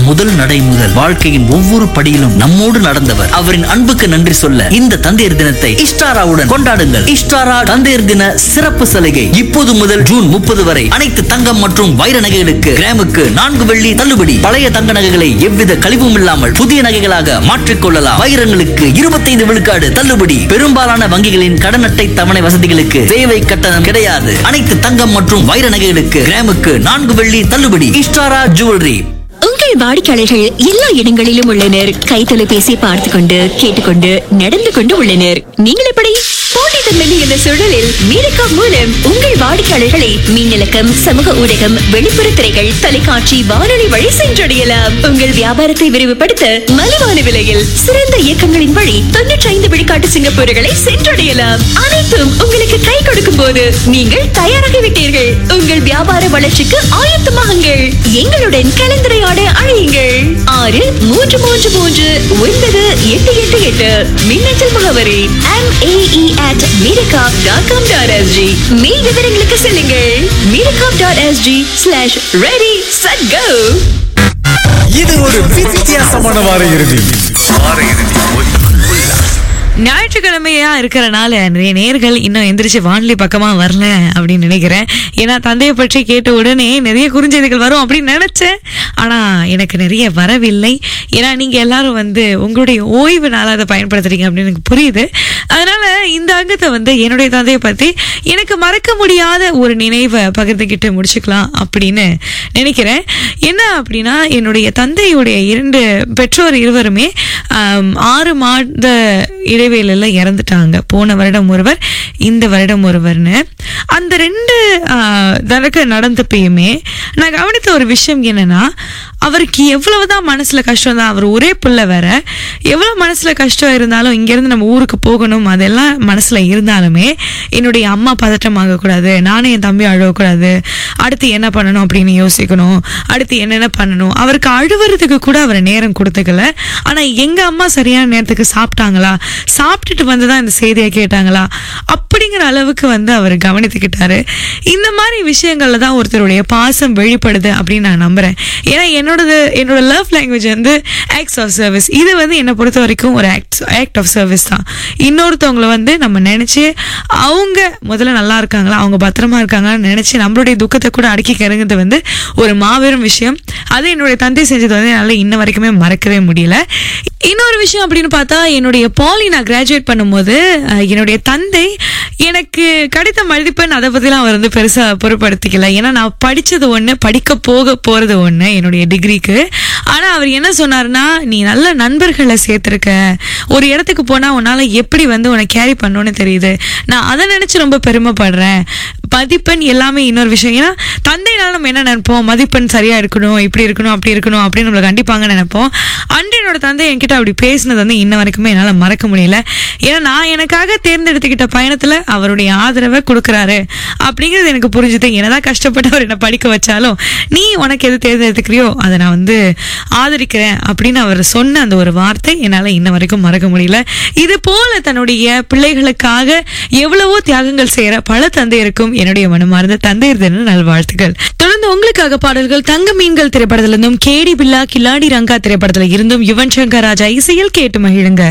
முதல் நடை முதல் வாழ்க்கையின் ஒவ்வொரு படியிலும் நம்மோடு நடந்தவர் அவரின் அன்புக்கு நன்றி சொல்ல இந்த தந்தையர் தினத்தை இஷ்டாராவுடன் கொண்டாடுங்கள் இஷ்டாரா தந்தையர் தின சிறப்பு சலுகை இப்போது முதல் ஜூன் முப்பது வரை அனைத்து தங்கம் மற்றும் வைர நகைகளுக்கு கிராமுக்கு நான்கு வெள்ளி தள்ளுபடி பழைய தங்க நகைகளை எவ்வித கழிவும் இல்லாமல் புதிய நகைகளாக மாற்றிக் கொள்ளலாம் வைரங்களுக்கு இருபத்தைந்து விழுக்காடு தள்ளுபடி பெரும்பாலான வங்கிகளின் கடன் அட்டை தவணை வசதிகளுக்கு தேவை கட்டணம் கிடையாது அனைத்து தங்கம் மற்றும் வைர நகைகளுக்கு கிராமுக்கு நான்கு வெள்ளி தள்ளுபடி இஷ்டாரா ஜுவல்லரி உங்கள் வாடிக்கையாளர்கள் எல்லா இடங்களிலும் உள்ளனர் கை தொலைபேசி பார்த்து கொண்டு கேட்டுக்கொண்டு நடந்து கொண்டு உள்ளனர் நீங்கள் எப்படி போட்டித்தன்மை என்ற சூழலில் மீரக்கா மூலம் உங்கள் வாடிக்கையாளர்களை மின்னலக்கம் சமூக ஊடகம் வெளிப்புற திரைகள் தொலைக்காட்சி வானொலி வழி சென்றடையலாம் உங்கள் வியாபாரத்தை விரிவுபடுத்த மலிவான விலையில் சிறந்த இயக்கங்களின் வழி தொன்னூற்றி ஐந்து விழுக்காட்டு சிங்கப்பூர்களை சென்றடையலாம் அனைத்தும் உங்களுக்கு கை கொடுக்கும் போது நீங்கள் தயாராகிவிட்டீர்கள் உங்கள் வியாபார வளர்ச்சிக்கு ஆயத்தமாகுங்கள் எங்களுடன் கலந்துரையாட அழையுங்கள் ஆறு மூன்று மூன்று மூன்று ஒன்பது எட்டு எட்டு எட்டு மின்னஞ்சல் முகவரி MAE at miracom.com.sg மேல் விவரங்களுக்கு செல்லுங்கள் miracom.sg slash ready set go இது ஒரு வித்தியாசமான வார இறுதி ஞாயிற்றுக்கிழமையா இருக்கிறனால நிறைய நேர்கள் இன்னும் எந்திரிச்சு வானொலி பக்கமா வரல அப்படின்னு நினைக்கிறேன் ஏன்னா தந்தையை பற்றி கேட்ட உடனே நிறைய குறுஞ்செய்திகள் வரும் அப்படின்னு நினைச்சேன் ஆனா எனக்கு நிறைய வரவில்லை ஏன்னா நீங்க எல்லாரும் வந்து உங்களுடைய ஓய்வு நாள அதை பயன்படுத்துறீங்க அப்படின்னு எனக்கு புரியுது அதனால இந்த அங்கத்தை வந்து என்னுடைய தந்தையை பத்தி எனக்கு மறக்க முடியாத ஒரு நினைவை பகிர்ந்துக்கிட்டு முடிச்சுக்கலாம் அப்படின்னு நினைக்கிறேன் என்ன அப்படின்னா என்னுடைய தந்தையுடைய இரண்டு பெற்றோர் இருவருமே ஆம், ஆறு மாத இடைவேளையில இறந்துட்டாங்க போன வருடம் ஒருவர் இந்த வருடம் ஒருவர்னு அந்த ரெண்டு தனக்கு நடந்தப்பயுமே நான் கவனித்த ஒரு விஷயம் என்னன்னா அவருக்கு எவ்வளவுதான் மனசுல கஷ்டம் தான் அவர் ஒரே பிள்ளை வேற எவ்வளவு மனசுல கஷ்டம் இருந்தாலும் இங்க இருந்து நம்ம ஊருக்கு போகணும் அதெல்லாம் மனசுல இருந்தாலுமே என்னுடைய அம்மா பதட்டமாக கூடாது நானும் என் தம்பி அழகக்கூடாது அடுத்து என்ன பண்ணணும் அப்படின்னு யோசிக்கணும் அடுத்து என்னென்ன பண்ணணும் அவருக்கு அழுவுறதுக்கு கூட அவர் நேரம் கொடுத்துக்கல ஆனா எங்க அம்மா சரியான நேரத்துக்கு சாப்பிட்டாங்களா சாப்பிட்டுட்டு வந்து தான் இந்த செய்தியை கேட்டாங்களா அப்படிங்கிற அளவுக்கு வந்து அவர் கவனித்துக்கிட்டாரு இந்த மாதிரி விஷயங்கள்ல தான் ஒருத்தருடைய பாசம் வெளிப்படுது அப்படின்னு நான் நம்புறேன் ஏன்னா என்னோடது என்னோட லவ் லாங்குவேஜ் வந்து ஆக்ட்ஸ் ஆஃப் சர்வீஸ் இது வந்து என்னை பொறுத்த வரைக்கும் ஒரு ஆக்ட் ஆக்ட் ஆஃப் சர்வீஸ் தான் இன்னொருத்தவங்கள வந்து நம்ம நினைச்சு அவங்க முதல்ல நல்லா இருக்காங்களா அவங்க பத்திரமா இருக்காங்களான்னு நினைச்சு நம்மளுடைய துக்கத்தை கூட அடக்கி கருங்குறது வந்து ஒரு மாபெரும் விஷயம் அது என்னுடைய தந்தை செஞ்சது வந்து என்னால் இன்ன வரைக்குமே மறக்கவே முடியல இன்னொரு விஷயம் அப்படின்னு பார்த்தா என்னுடைய பாலி நான் கிராஜுவேட் பண்ணும்போது அஹ், என்னுடைய தந்தை எனக்கு கிடைத்த மதிப்பெண் அதை பற்றிலாம் அவர் வந்து பெருசாக பொருட்படுத்திக்கல ஏன்னா நான் படித்தது ஒன்று படிக்க போக போகிறது ஒன்று என்னுடைய டிகிரிக்கு ஆனால் அவர் என்ன சொன்னார்னா நீ நல்ல நண்பர்களை சேர்த்துருக்க ஒரு இடத்துக்கு போனால் உன்னால் எப்படி வந்து உன்னை கேரி பண்ணணும்னு தெரியுது நான் அதை நினச்சி ரொம்ப பெருமைப்படுறேன் மதிப்பெண் எல்லாமே இன்னொரு விஷயம் ஏன்னா தந்தைனால நம்ம என்ன நினைப்போம் மதிப்பெண் சரியா இருக்கணும் இப்படி இருக்கணும் அப்படி இருக்கணும் அப்படின்னு நம்மளை கண்டிப்பாங்கன்னு நினைப்போம் அன்று என்னோட தந்தை என்கிட்ட அப்படி பேசினது வந்து இன்ன வரைக்குமே என்னால் மறக்க முடியல ஏன்னா நான் எனக்காக தேர்ந்தெடுத்துக்கிட்ட பயணத்துல அவருடைய ஆதரவை கொடுக்குறாரு அப்படிங்கிறது எனக்கு புரிஞ்சுது என்னதான் கஷ்டப்பட்டு அவர் என்னை படிக்க வச்சாலும் நீ உனக்கு எது தேர்ந்தெடுத்துக்கிறியோ அதை நான் வந்து ஆதரிக்கிறேன் அப்படின்னு அவர் சொன்ன அந்த ஒரு வார்த்தை என்னால் இன்ன வரைக்கும் மறக்க முடியல இது போல தன்னுடைய பிள்ளைகளுக்காக எவ்வளவோ தியாகங்கள் செய்யற பல தந்தையருக்கும் என்னுடைய மனமார்ந்த தந்தையர் தின நல்வாழ்த்துக்கள் தொடர்ந்து உங்களுக்காக பாடல்கள் தங்க மீன்கள் திரைப்படத்துல இருந்தும் கேடி பில்லா கில்லாடி ரங்கா திரைப்படத்துல இருந்தும் யுவன் சங்கர் ராஜா இசையில் கேட்டு மகிழுங்க